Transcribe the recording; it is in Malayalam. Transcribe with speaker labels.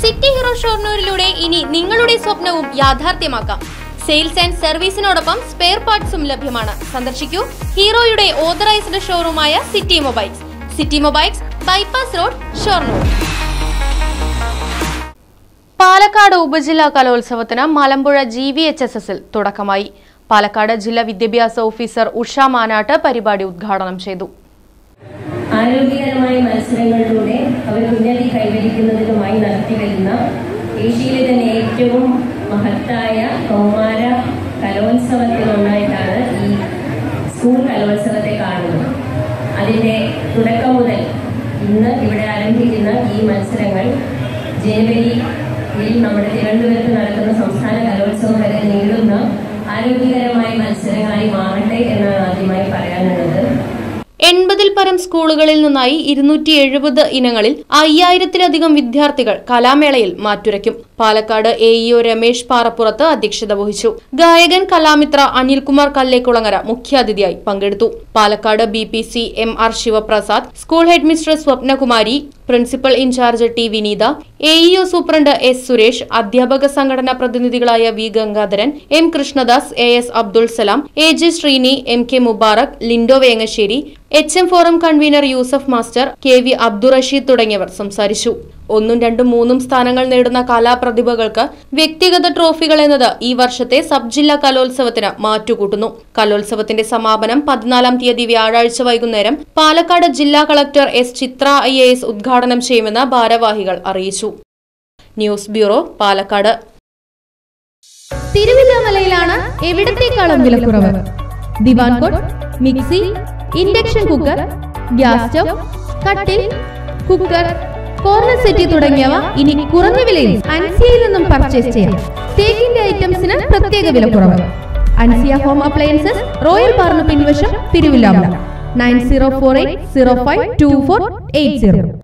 Speaker 1: സിറ്റി ഹീറോ ഷോർണൂരിലൂടെ ഇനി നിങ്ങളുടെ സ്വപ്നവും യാഥാർത്ഥ്യമാക്കാം സെയിൽസ് ആൻഡ് സർവീസിനോടൊപ്പം സ്പെയർ പാർട്സും ലഭ്യമാണ് സന്ദർശിക്കൂ ഹീറോയുടെ ഓതറൈസ്ഡ് ഷോറൂമായ City Mobiles City Mobiles bypass road Shoranur Palakkad ഉപജില്ലാ കലോത്സവത്തിന് Malampuzha G V H S എസിൽ തുടക്കമായി പാലക്കാട് ജില്ലാ വിദ്യാഭ്യാസ ഓഫീസർ ഉഷ മാനാട്ട് പരിപാടി ഉദ്ഘാടനം ചെയ്തു
Speaker 2: ആരോഗ്യകരമായ മത്സരങ്ങളിലൂടെ അവർ ഉന്നതി കൈവരിക്കുന്നതിനുമായി നടത്തിവരുന്ന ഏഷ്യയിലെ തന്നെ ഏറ്റവും മഹത്തായ കൗമാര കലോത്സവത്തിലൊന്നായിട്ടാണ് ഈ സ്കൂൾ കലോത്സവത്തെ കാണുന്നത് അതിൻ്റെ തുടക്കം മുതൽ ഇന്ന് ഇവിടെ ആരംഭിക്കുന്ന ഈ മത്സരങ്ങൾ ജനുവരിയിൽ നമ്മുടെ തിരുവനന്തപുരത്ത് നടക്കുന്ന സംസ്ഥാന കലോത്സവം വരെ നീളുന്ന ആരോഗ്യകരമായ മത്സരങ്ങളായി മാറട്ടെ എന്നാണ് ആദ്യമായി പറയാനുള്ളത്
Speaker 1: എൺപതിൽ പരം സ്കൂളുകളിൽ നിന്നായി ഇരുന്നൂറ്റി എഴുപത് ഇനങ്ങളിൽ അയ്യായിരത്തിലധികം വിദ്യാർത്ഥികൾ കലാമേളയിൽ മാറ്റുരയ്ക്കും പാലക്കാട് എ ഇഒ രമേശ് പാറപ്പുറത്ത് അധ്യക്ഷത വഹിച്ചു ഗായകൻ കലാമിത്ര അനിൽകുമാർ കല്ലേക്കുളങ്ങര മുഖ്യാതിഥിയായി പങ്കെടുത്തു Palakkad B P C M R Sivaprasad school headmistress Swapnakumari principal in charge T Vineetha A EO superintendent S Suresh അധ്യാപക സംഘടനാ പ്രതിനിധികളായ V Gangadharan M Krishnadas A S Abdul Salam A J Sreeni M K Mubarak Lindo Vengassery H M forum convener Yusuf master K V Abdurasheed തുടങ്ങിയവർ സംസാരിച്ചു ഒന്നും രണ്ടും മൂന്നും സ്ഥാനങ്ങൾ നേടുന്ന കലാപ്രതിഭകൾക്ക് വ്യക്തിഗത ട്രോഫികൾ എന്നത് ഈ വർഷത്തെ സബ് ജില്ലാ കലോത്സവത്തിന് മാറ്റുകൂട്ടുന്നു കലോത്സവത്തിന്റെ സമാപനം പതിനാലാം തീയതി വ്യാഴാഴ്ച വൈകുന്നേരം പാലക്കാട് ജില്ലാ collector S Chithra I A S ഉദ്ഘാടനം ചെയ്യുമെന്ന് ഭാരവാഹികൾ അറിയിച്ചു ന്യൂസ് ബ്യൂറോ പാലക്കാട്
Speaker 3: തിരുവില്ലാമലയിലാണ് എവിടത്തേക്കാളും വിലക്കുറവ് divan cot mixie induction cooker gas stove കട്ടിൽ കുക്കർ കോർണർ സെറ്റി തുടങ്ങിയവ ഇനി കുറഞ്ഞ വിലയിൽ അൻസിയയിൽ നിന്നും പർച്ചേസ് ചെയ്യാം തേക്കിന്റെ ഐറ്റംസിന് പ്രത്യേക വിലക്കുറവ് അൻസിയ ഹോം അപ്ലയൻസസ് റോയൽ പാർന്ന് പിൻവശം Thiruvilwamala nine zero four eight zero five two four eight zero